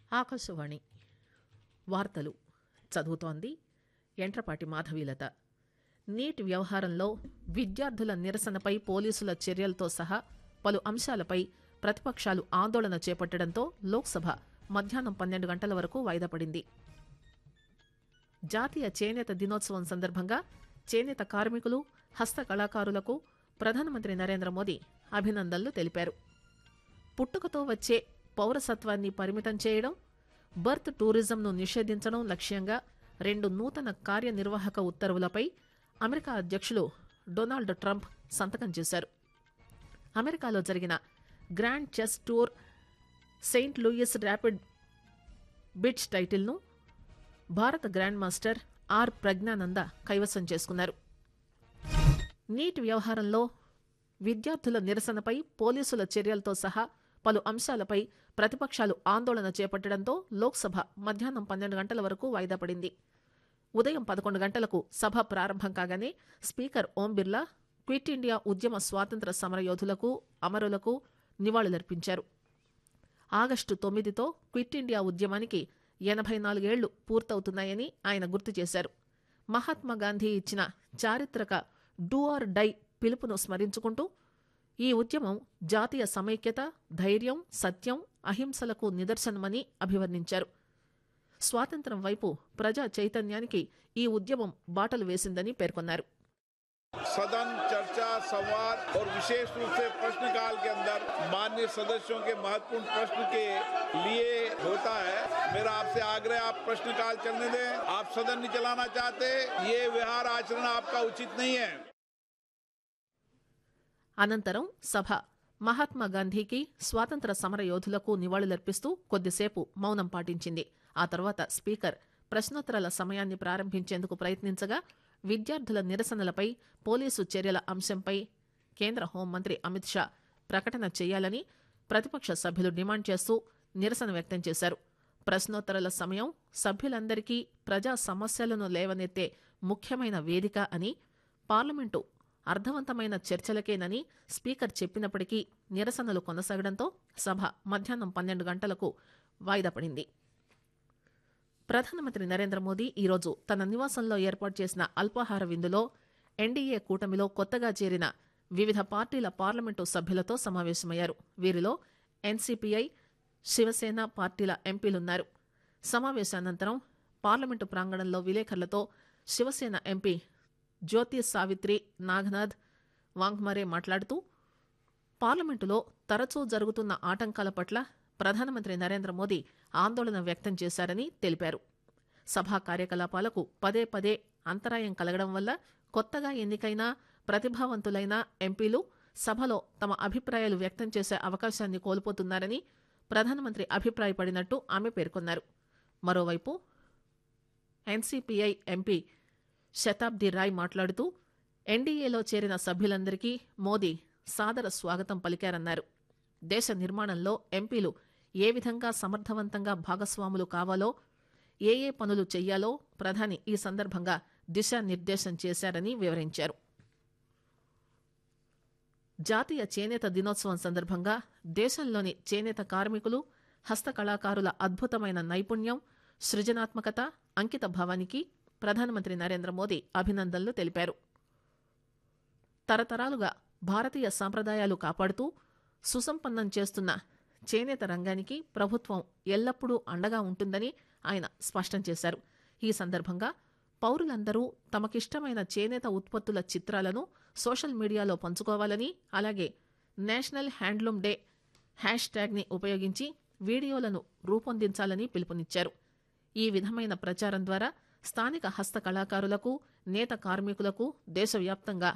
ఆకాశవాణి వార్తలు చదువుతోంది ఎంట్రపాటి మాధవీలత నీట్ వ్యవహారంలో విద్యార్థుల నిరసనపై పోలీసుల చర్యలతో సహా పలు అంశాలపై ప్రతిపక్షాలు ఆందోళన చేపట్టడంతో లోక్సభ మధ్యాహ్నం పన్నెండు గంటల వరకు వాయిదా పడింది జాతీయ చేనేత దినోత్సవం సందర్భంగా చేనేత కార్మికులు హస్త కళాకారులకు ప్రధానమంత్రి నరేంద్ర మోదీ అభినందనలు తెలిపారు పుట్టుకతో వచ్చే పౌరసత్వాన్ని పరిమితం చేయడం బర్త్ టూరిజంను నిషేధించడం లక్ష్యంగా రెండు నూతన కార్యనిర్వాహక ఉత్తర్వులపై అమెరికా అధ్యక్షులు డొనాల్డ్ ట్రంప్ సంతకం చేశారు అమెరికాలో జరిగిన grand chess tour Saint Louis rapid blitz టైటిల్ను భారత గ్రాండ్ మాస్టర్ ఆర్ ప్రజ్ఞానంద కైవసం చేసుకున్నారు నీట్ వ్యవహారంలో విద్యార్థుల నిరసనపై పోలీసుల చర్యలతో సహా పలు అంశాలపై ప్రతిపక్షాలు ఆందోళన చేపట్టడంతో లోక్సభ మధ్యాహ్నం పన్నెండు గంటల వరకు వాయిదా పడింది ఉదయం పదకొండు గంటలకు సభ ప్రారంభం కాగానే speaker Om Birla quit India ఉద్యమ స్వాతంత్ర సమరయోధులకు అమరులకు నివాళులర్పించారు ఆగస్టు తొమ్మిదితో క్విట్ ఇండియా ఉద్యమానికి ఎనభై నాలుగేళ్లు పూర్తవుతున్నాయని ఆయన గుర్తు చేశారు మహాత్మా గాంధీ ఇచ్చిన చారిత్రక డూ ఆర్ డై పిలుపును స్మరించుకుంటూ ఈ ఉద్యమం జాతీయ సమైక్యత ధైర్యం సత్యం అహింసలకు నిదర్శనమని అభివర్ణించారు స్వాతంత్ర్యం వైపు ప్రజా చైతన్యానికి ఈ ఉద్యమం బాటలు వేసిందని పేర్కొన్నారు सदन चर्चा संवाद और विशेष रूप से प्रश्नकाल के अंदर मान्य सदस्यों के महत्वपूर्ण प्रश्न के लिए होता है मेरा आपसे आग्रह आप प्रश्नकाल चलने दें आप सदन नहीं चलाना चाहते ये व्यवहार आचरण आपका उचित नहीं है అనంతరం సభ మహాత్మా గాంధీకి స్వాతంత్ర సమర యోధులకు నివాళులర్పిస్తూ కొద్దిసేపు మౌనం పాటించింది ఆ తర్వాత స్పీకర్ ప్రశ్నోత్తరాల సమయాన్ని ప్రారంభించేందుకు ప్రయత్నించగా విద్యార్థుల నిరసనలపై పోలీసు చర్యల అంశంపై కేంద్ర హోంమంత్రి అమిత్ షా ప్రకటన చేయాలని ప్రతిపక్ష సభ్యులు డిమాండ్ చేస్తూ నిరసన వ్యక్తం చేశారు ప్రశ్నోత్తరాల సమయం సభ్యులందరికీ ప్రజా సమస్యలను లేవనెత్తే ముఖ్యమైన వేదిక అని పార్లమెంటు అర్థవంతమైన చర్చలకేనని స్పీకర్ చెప్పినప్పటికీ నిరసనలు కొనసాగడంతో సభ మధ్యాహ్నం పన్నెండు గంటలకు వాయిదా పడింది ప్రధానమంత్రి నరేంద్ర మోదీ ఈరోజు తన నివాసంలో ఏర్పాటు చేసిన అల్పాహార విందులో ఎన్డీఏ కూటమిలో కొత్తగా చేరిన వివిధ పార్టీల పార్లమెంటు సభ్యులతో సమావేశమయ్యారు వీరిలో ఎన్సీపీఐ శివసేన పార్టీల ఎంపీలున్నారు సమావేశానంతరం పార్లమెంటు ప్రాంగణంలో విలేకరులతో శివసేన ఎంపీ జ్యోతి సావిత్రి నాగనాథ్ వాంగ్మరే మాట్లాడుతూ పార్లమెంటులో తరచూ జరుగుతున్న ఆటంకాల పట్ల ప్రధానమంత్రి నరేంద్ర మోదీ ఆందోళన వ్యక్తం చేశారని తెలిపారు సభా కార్యకలాపాలకు పదే పదే అంతరాయం కలగడం వల్ల కొత్తగా ఎన్నికైన ప్రతిభావంతులైన ఎంపీలు సభలో తమ అభిప్రాయాలు వ్యక్తం చేసే అవకాశాన్ని కోల్పోతున్నారని ప్రధానమంత్రి అభిప్రాయపడినట్టు ఆమె పేర్కొన్నారు మరోవైపు ఎన్సీపీఐ ఎంపీ శతాబ్ది రాయ్ మాట్లాడుతూ ఎన్డీఏలో చేరిన సభ్యులందరికీ మోదీ సాదర స్వాగతం పలికారన్నారు దేశ నిర్మాణంలో ఎంపీలు ఏ విధంగా సమర్థవంతంగా భాగస్వాములు కావాలో ఏ ఏ పనులు చెయ్యాలో ప్రధాని ఈ సందర్భంగా దిశానిర్దేశం చేశారని వివరించారు జాతీయ చేనేత దినోత్సవం సందర్భంగా దేశంలోని చేనేత కార్మికులు హస్తకళాకారుల అద్భుతమైన నైపుణ్యం సృజనాత్మకత అంకిత భావానికి ప్రధానమంత్రి నరేంద్ర మోదీ అభినందనలు తెలిపారు తరతరాలుగా భారతీయ సంప్రదాయాలు కాపాడుతూ సుసంపన్నం చేస్తున్న చేనేత రంగానికి ప్రభుత్వం ఎల్లప్పుడూ అండగా ఉంటుందని ఆయన స్పష్టం చేశారు ఈ సందర్భంగా పౌరులందరూ తమకిష్టమైన చేనేత ఉత్పత్తుల చిత్రాలను సోషల్ మీడియాలో పంచుకోవాలని అలాగే నేషనల్ హ్యాండ్లూమ్ డే హ్యాష్ ట్యాగ్ని ఉపయోగించి వీడియోలను రూపొందించాలని పిలుపునిచ్చారు ఈ విధమైన ప్రచారం ద్వారా స్థానిక హస్త కళాకారులకు నేత కార్మికులకు దేశవ్యాప్తంగా